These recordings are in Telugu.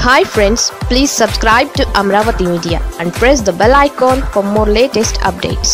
hi friends please subscribe to Amaravati media and press the bell icon for more latest updates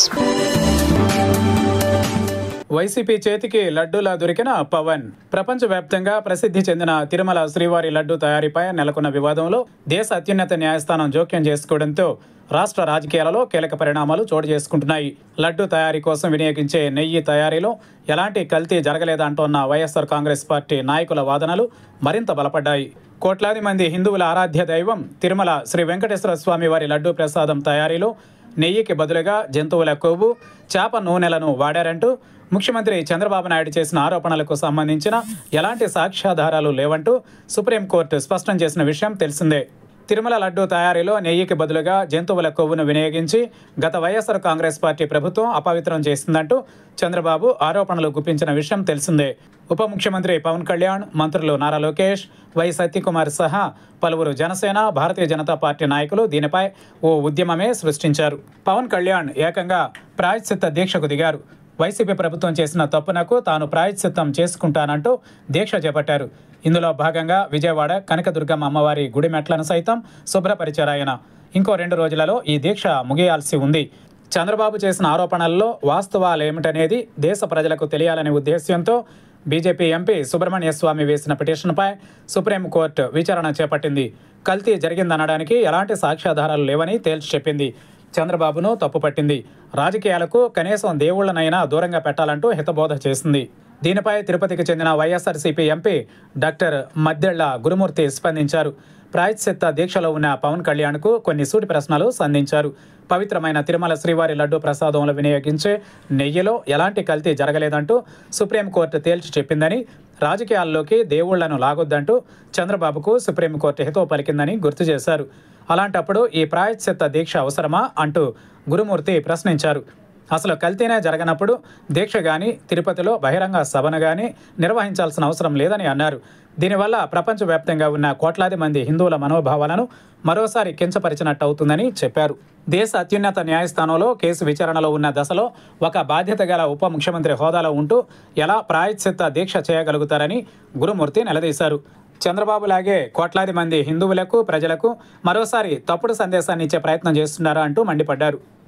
YCP చేతికి లడ్డూలా దొరికిన పవన్ ప్రపంచవ్యాప్తంగా ప్రసిద్ధి చెందిన తిరుమల శ్రీవారి లడ్డు తయారీపై నెలకొన్న వివాదంలో దేశ అత్యున్నత న్యాయస్థానం జోక్యం చేసుకోవడంతో రాష్ట్ర రాజకీయాలలో కీలక పరిణామాలు చోటు చేసుకుంటున్నాయి లడ్డు తయారీ కోసం వినియోగించే నెయ్యి తయారీలో ఎలాంటి కల్తీ జరగలేదంటోన్న వైఎస్ఆర్ కాంగ్రెస్ పార్టీ నాయకుల వాదనలు మరింత బలపడ్డాయి కోట్లాది మంది హిందువుల ఆరాధ్య దైవం తిరుమల శ్రీ వెంకటేశ్వర స్వామి వారి లడ్డూ ప్రసాదం తయారీలో నెయ్యికి బదులుగా జంతువుల కొవ్వు చేప నూనెలను వాడారంటూ ముఖ్యమంత్రి చంద్రబాబు నాయుడు చేసిన ఆరోపణలకు సంబంధించిన ఎలాంటి సాక్ష్యాధారాలు లేవంటూ సుప్రీంకోర్టు స్పష్టం చేసిన విషయం తెలిసిందే తిరుమల లడ్డూ తయారీలో నెయ్యికి బదులుగా జంతువుల కొవ్వును వినియోగించి గత వైఎస్ఆర్ కాంగ్రెస్ పార్టీ ప్రభుత్వం అపవిత్రం చేసిందంటూ చంద్రబాబు ఆరోపణలు గుప్పించిన విషయం తెలిసిందే ఉప ముఖ్యమంత్రి పవన్ కళ్యాణ్ మంత్రులు నారా లోకేష్ వై సత్యకుమార్ సహా పలువురు జనసేన భారతీయ జనతా పార్టీ నాయకులు దీనిపై ఓ ఉద్యమమే సృష్టించారు పవన్ కళ్యాణ్ ఏకంగా ప్రాయశ్చిత్త దీక్షకు దిగారు వైసీపీ ప్రభుత్వం చేసిన తప్పునకు తాను ప్రాయశ్చిత్తం చేసుకుంటానంటూ దీక్ష చేపట్టారు ఇందులో భాగంగా విజయవాడ కనకదుర్గమ్మ అమ్మవారి గుడి మెట్లను సైతం శుభ్రపరిచారాయన ఇంకో రెండు రోజులలో ఈ దీక్ష ముగియాల్సి ఉంది చంద్రబాబు చేసిన ఆరోపణల్లో వాస్తవాలేమిటనేది దేశ ప్రజలకు తెలియాలనే ఉద్దేశ్యంతో బీజేపీ ఎంపీ సుబ్రహ్మణ్య స్వామి వేసిన పిటిషన్పై సుప్రీంకోర్టు విచారణ చేపట్టింది కల్తీ జరిగిందనడానికి ఎలాంటి సాక్ష్యాధారాలు లేవని తేల్చి చెప్పింది చంద్రబాబును తప్పుపట్టింది రాజకీయాలకు కనీసం దేవుళ్లనైనా దూరంగా పెట్టాలంటూ హితబోధ చేసింది దీనిపై తిరుపతికి చెందిన YSRCP MP doctor Maddela Gurumurthy స్పందించారు ప్రాయశ్చిత్త దీక్షలో ఉన్న పవన్ కళ్యాణ్కు కొన్ని సూటి ప్రశ్నలు సంధించారు పవిత్రమైన తిరుమల శ్రీవారి లడ్డు ప్రసాదంలో వినియోగించే నెయ్యిలో ఎలాంటి కల్తీ జరగలేదంటూ సుప్రీంకోర్టు తేల్చి చెప్పిందని రాజకీయాల్లోకి దేవుళ్లను లాగొద్దంటూ చంద్రబాబుకు సుప్రీంకోర్టు హితవు పలికిందని గుర్తు చేశారు అలాంటప్పుడు ఈ ప్రాయశ్చిత్త దీక్ష అవసరమా అంటూ గురుమూర్తి ప్రశ్నించారు అసలు కల్తీనే జరగనప్పుడు దీక్ష కానీ తిరుపతిలో బహిరంగ సభను కానీ నిర్వహించాల్సిన అవసరం లేదని అన్నారు దీనివల్ల ప్రపంచవ్యాప్తంగా ఉన్న కోట్లాది మంది హిందువుల మనోభావాలను మరోసారి కించపరిచినట్టు అవుతుందని చెప్పారు దేశ అత్యున్నత న్యాయస్థానంలో కేసు విచారణలో ఉన్న దశలో ఒక బాధ్యత గల ఉప ముఖ్యమంత్రి హోదాలో ఉంటూ ఎలా ప్రాయశ్చిత్త దీక్ష చేయగలుగుతారని గురుమూర్తి నిలదీశారు చంద్రబాబు లాగే కోట్లాది మంది హిందువులకు ప్రజలకు మరోసారి తప్పుడు సందేశాన్ని ఇచ్చే ప్రయత్నం చేస్తున్నారా అంటూ మండిపడ్డారు